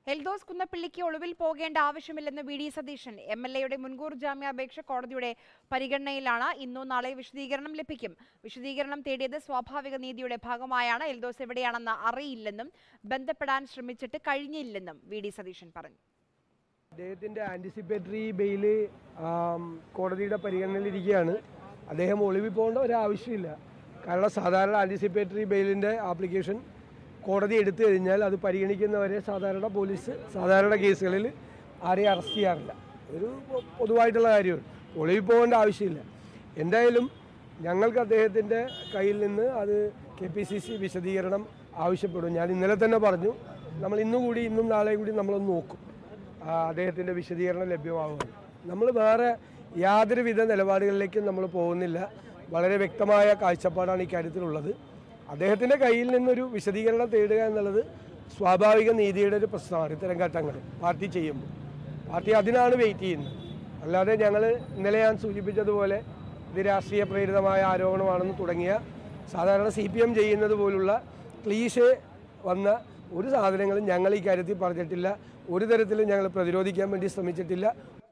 എൽദോസ് കുന്നപ്പിള്ളിക്ക് ഒളിവിൽ പോകേണ്ട ആവശ്യമില്ലെന്ന് വി ഡി സതീശൻ എം എൽ എയുടെ മുൻകൂർ ജാമ്യാപേക്ഷ കോടതിയുടെ പരിഗണനയിലാണ് ഇന്നോ നാളെ വിശദീകരണം ലഭിക്കും വിശദീകരണം തേടിയത് സ്വാഭാവിക നീതിയുടെ ഭാഗമായാണ് എൽദോസ് എവിടെയാണെന്ന് അറിയില്ലെന്നും ബന്ധപ്പെടാൻ ശ്രമിച്ചിട്ട് കഴിഞ്ഞില്ലെന്നും വി ഡി സതീശൻ പറഞ്ഞു അദ്ദേഹത്തിൻ്റെ ആൻറ്റിസിപ്പേറ്ററി ബെയില് കോടതിയുടെ പരിഗണനയിലിരിക്കുകയാണ് അദ്ദേഹം ഒളിവിൽ പോകേണ്ട ഒരാവശ്യമില്ല കാരണം സാധാരണ ആൻറ്റിസിപ്പേറ്ററി ബെയിലിൻ്റെ ആപ്ലിക്കേഷൻ കോടതി എടുത്തു കഴിഞ്ഞാൽ അത് പരിഗണിക്കുന്നവരെ സാധാരണ പോലീസ് സാധാരണ കേസുകളിൽ ആരെയും അറസ്റ്റ് ചെയ്യാറില്ല ഒരു പൊ- പൊതുവായിട്ടുള്ള കാര്യമാണ് ഒളിവിൽ പോകേണ്ട ആവശ്യമില്ല എന്തായാലും ഞങ്ങൾക്ക് അദ്ദേഹത്തിൻ്റെ കയ്യിൽ നിന്ന് അത് കെ പി സി സി വിശദീകരണം ആവശ്യപ്പെടും ഞാൻ ഇന്നലെ തന്നെ പറഞ്ഞു നമ്മൾ ഇന്നുകൂടി ഇന്നും നാളെയും കൂടി നമ്മളൊന്ന് നോക്കും ആ, അദ്ദേഹത്തിൻ്റെ വിശദീകരണം ലഭ്യമാവുകയാണ് നമ്മൾ വേറെ യാതൊരുവിധ നിലപാടുകളിലേക്കും നമ്മൾ പോകുന്നില്ല വളരെ വ്യക്തമായ കാഴ്ചപ്പാടാണ് ഇക്കാര്യത്തിലുള്ളത് അദ്ദേഹത്തിൻ്റെ കയ്യിൽ നിന്നൊരു വിശദീകരണം തേടുക എന്നുള്ളത് സ്വാഭാവിക നീതിയുടെ ഒരു പ്രശ്നമാണ് ഇത്തരം ഘട്ടങ്ങൾ പാർട്ടി ചെയ്യുമ്പോൾ പാർട്ടി അതിനാണ് വെയിറ്റ് ചെയ്യുന്നത് അല്ലാതെ ഞങ്ങൾ ഇന്നലെ ഞാൻ സൂചിപ്പിച്ചതുപോലെ ഇത് രാഷ്ട്രീയ പ്രേരിതമായ ആരോപണമാണെന്ന് തുടങ്ങിയ സാധാരണ സി പി എം ചെയ്യുന്നത് പോലുള്ള ക്ലീശെ വന്ന ഒരു സാധനങ്ങളും ഞങ്ങൾ ഈ കാര്യത്തിൽ പറഞ്ഞിട്ടില്ല ഒരു തരത്തിലും ഞങ്ങൾ പ്രതിരോധിക്കാൻ വേണ്ടി ശ്രമിച്ചിട്ടില്ല